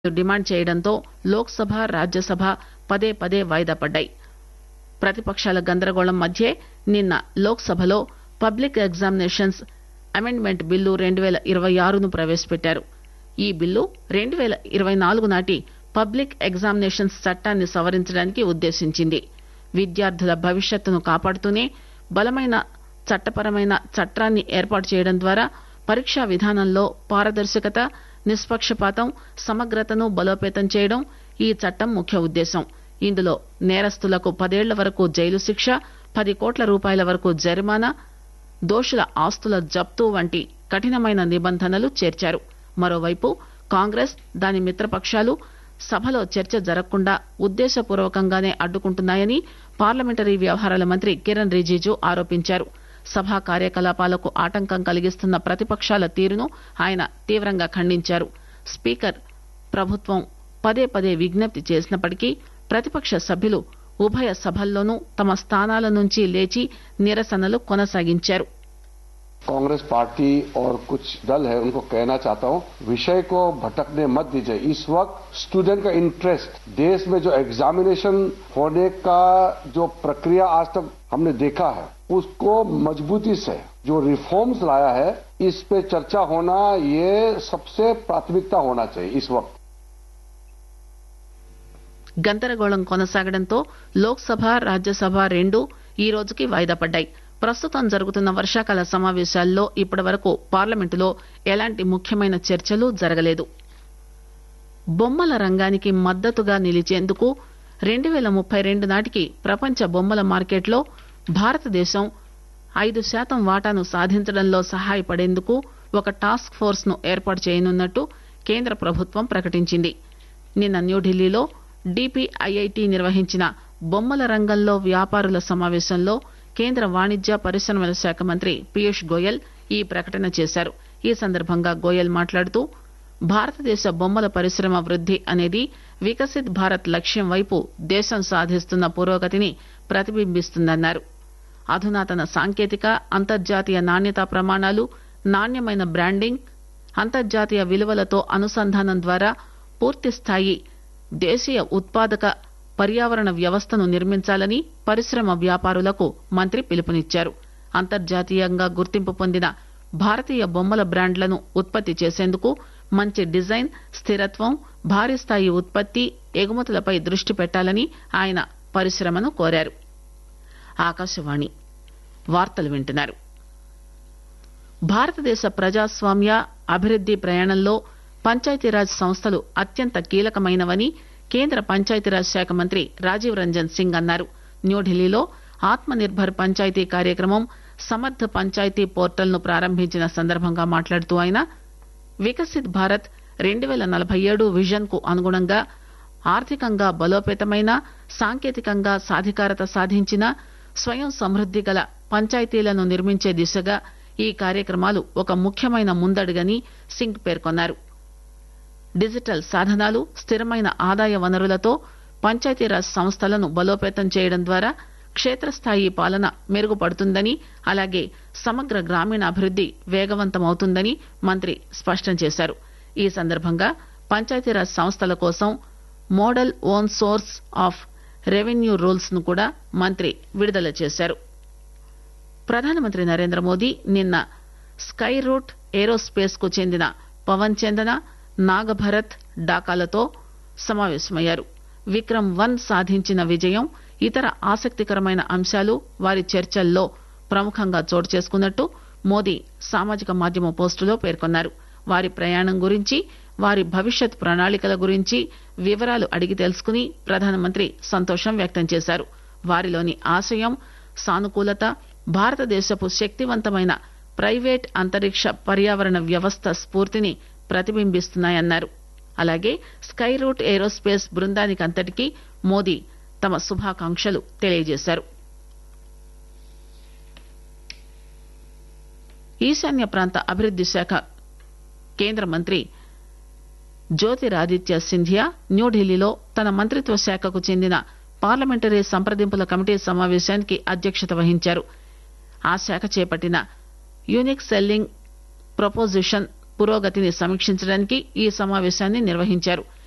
demand చేయడంతో లోక్ సభ రాజ్యసభ పదే పదే వాయిదా పడ్డాయి ప్రతిపకాల గందరగోళం మధ్యే నిన్న లోక్ సభలో పబ్లిక్ ఎగ్జామినేషన్స్ అమెండ్మెంట్ బిల్లు రెండు పేల ఇరవై ఆరును ప్రవేశపెట్టారు ఈ బిల్లు రెండు పేల ఇరవై నాలుగు నాటి పబ్లిక్ ఎగ్జామినేషన్స్ చట్టాన్ని సవరించడానికి ఉద్దేశించింది విద్యార్థుల భవిష్యత్తును కాపాడుతూనే బలమైన చట్టపరమైన చట్టాన్ని ఏర్పాటు చేయడం ద్వారా పరీక్షా విధానంలో పారదర్శకత నిష్పక్షపాతం సమగ్రతను బలోపేతం చేయడం ఈ చట్టం ముఖ్య ఉద్దేశం ఇందులో నేరస్తులకు పదేళ్ల వరకు జైలు శిక్ష పది కోట్ల రూపాయల వరకు జరిమానా దోషుల ఆస్తుల జప్తు వంటి కఠినమైన నిబంధనలు చేర్చారు మరోవైపు కాంగ్రెస్ దాని మిత్రపక్షాలు సభలో చర్చ జరగకుండా ఉద్దేశపూర్వకంగానే అడ్డుకుంటున్నాయని పార్లమెంటరీ వ్యవహారాల మంత్రి కిరణ్ రిజిజు ఆరోపించారు సభా కార్యకలాపాలకు ఆటంకం కలిగిస్తున్న ప్రతిపక్షాల తీరును ఆయన తీవ్రంగా ఖండించారు స్పీకర్ ప్రభుత్వం పదే పదే విజ్ఞప్తి చేసినప్పటికీ ప్రతిపక్ష సభ్యులు ఉభయ సభల్లోనూ తమ స్థానాల నుంచి లేచి నిరసనలు కొనసాగించారు कांग्रेस पार्टी और कुछ दल है उनको कहना चाहता हूं विषय को भटकने मत दीजिए इस वक्त स्टूडेंट का इंटरेस्ट देश में जो एग्जामिनेशन होने का जो प्रक्रिया आज तक हमने देखा है उसको मजबूती से जो रिफॉर्म्स लाया है इस पे चर्चा होना ये सबसे प्राथमिकता होना चाहिए इस वक्त గందరగోళం కొనసాగడంతో లోక్ సభ రాజ్యసభ రెండూ ఈ రోజుకి వాయిదా పడ్డాయి ప్రస్తుతం జరుగుతున్న వర్షాకాల సమావేశాల్లో ఇప్పటి వరకు పార్లమెంటులో ఎలాంటి ముఖ్యమైన చర్చలు జరగలేదు బొమ్మల రంగానికి మద్దతుగా నిలిచేందుకు రెండు పేల ముప్పై రెండు నాటికి ప్రపంచ బొమ్మల మార్కెట్లో భారతదేశం ఐదు శాతం వాటాను సాధించడంలో సహాయపడేందుకు ఒక టాస్క్ ఫోర్స్ ను ఏర్పాటు చేయనున్నట్టు కేంద్ర ప్రభుత్వం ప్రకటించింది నిన్న న్యూఢిల్లీలో డిపిఐఐటి నిర్వహించిన బొమ్మల రంగంలో వ్యాపారుల సమావేశంలో కేంద్ర వాణిజ్య పరిశ్రమల శాఖ మంత్రి పీయూష్ గోయల్ ఈ ప్రకటన చేశారు ఈ సందర్భంగా గోయల్ మాట్లాడుతూ భారతదేశ బొమ్మల పరిశ్రమ వృద్ది అనేది వికసిత్ భారత్ లక్ష్యం వైపు దేశం సాధిస్తున్న పురోగతిని ప్రతిబింబిస్తుందన్నారు అధునాతన సాంకేతిక అంతర్జాతీయ నాణ్యతా ప్రమాణాలు నాణ్యమైన బ్రాండింగ్ అంతర్జాతీయ విలువలతో అనుసంధానం ద్వారా పూర్తిస్థాయి దేశీయ ఉత్పాదక పర్యావరణ వ్యవస్థను నిర్మించాలని పరిశ్రమ వ్యాపారులకు మంత్రి పిలుపునిచ్చారు అంతర్జాతీయంగా గుర్తింపు పొందిన భారతీయ బొమ్మల బ్రాండ్లను ఉత్పత్తి చేసేందుకు మంచి డిజైన్ స్థిరత్వం భారీ స్థాయి ఉత్పత్తి ఎగుమతులపై దృష్టి పెట్టాలని ఆయన పరిశ్రమను కోరారు ఆకాశవాణి వార్తలు వింటున్నారు భారతదేశ ప్రజాస్వామ్య అభివృద్ది ప్రయాణంలో పంచాయతీరాజ్ సంస్థలు అత్యంత కీలకమైనవని కేంద్ర పంచాయతీరాజ్ శాఖ మంత్రి రాజీవ్ రంజన్ సింగ్ అన్నారు న్యూఢిల్లీలో ఆత్మ నిర్భర్ పంచాయతీ కార్యక్రమం సమర్థ్ పంచాయతీ పోర్టల్ ను ప్రారంభించిన సందర్భంగా మాట్లాడుతూ ఆయన వికసిత్ భారత్ రెండు పేల నలభై ఏడు విజన్ కు అనుగుణంగా ఆర్థికంగా బలోపేతమైన సాంకేతికంగా సాధికారత సాధించిన స్వయం సమృద్ది గల పంచాయతీలను నిర్మించే దిశగా ఈ కార్యక్రమాలు ఒక ముఖ్యమైన ముందడుగని సింగ్ పేర్కొన్నారు డిజిటల్ సాధనాలు స్థిరమైన ఆదాయ వనరులతో పంచాయతీరాజ్ సంస్థలను బలోపేతం చేయడం ద్వారా క్షేత్రస్థాయి పాలన మెరుగుపడుతుందని అలాగే సమగ్ర గ్రామీణాభివృద్ది వేగవంతమవుతుందని మంత్రి స్పష్టం చేశారు ఈ సందర్భంగా పంచాయతీరాజ్ సంస్థల కోసం model own source of revenue rules ను కూడా మంత్రి విడుదల చేశారు ప్రధానమంత్రి నరేంద్ర మోదీ నిన్న స్కై రూట్ ఏరోస్పేస్ కు చెందిన పవన్ చందన నాగభరత్ డాకాలతో సమావేశమయ్యారు విక్రమ్ వన్ సాధించిన విజయం ఇతర ఆసక్తికరమైన అంశాలు వారి చర్చల్లో ప్రముఖంగా చోటు చేసుకున్నట్టు మోదీ సామాజిక మాధ్యమ పోస్టులో పేర్కొన్నారు వారి ప్రయాణం గురించి వారి భవిష్యత్ ప్రణాళికల గురించి వివరాలు అడిగి తెలుసుకుని ప్రధానమంత్రి సంతోషం వ్యక్తం చేశారు వారిలోని ఆశయం సానుకూలత భారతదేశపు శక్తివంతమైన ప్రైవేట్ అంతరిక్ష పర్యావరణ వ్యవస్థ స్ఫూర్తిని ప్రతిబింబిస్తున్నాయన్నారు అలాగే స్కై రూట్ ఏరోస్పేస్ బృందానికంతటికీ మోదీ తమ శుభాకాంక్షలు తెలియజేశారు ఈశాన్య ప్రాంత అభివృద్ది శాఖ కేంద్ర మంత్రి జ్యోతిరాదిత్య సింధియా న్యూఢిల్లీలో తన మంత్రిత్వ శాఖకు చెందిన పార్లమెంటరీ సంప్రదింపుల కమిటీ సమావేశానికి అధ్యక్షత వహించారు ఆ శాఖ చేపట్టిన యూనిక్ సెల్లింగ్ ప్రపోజిషన్ పురోగతిని సమీక్షించడానికి ఈ సమావేశాన్ని నిర్వహించారు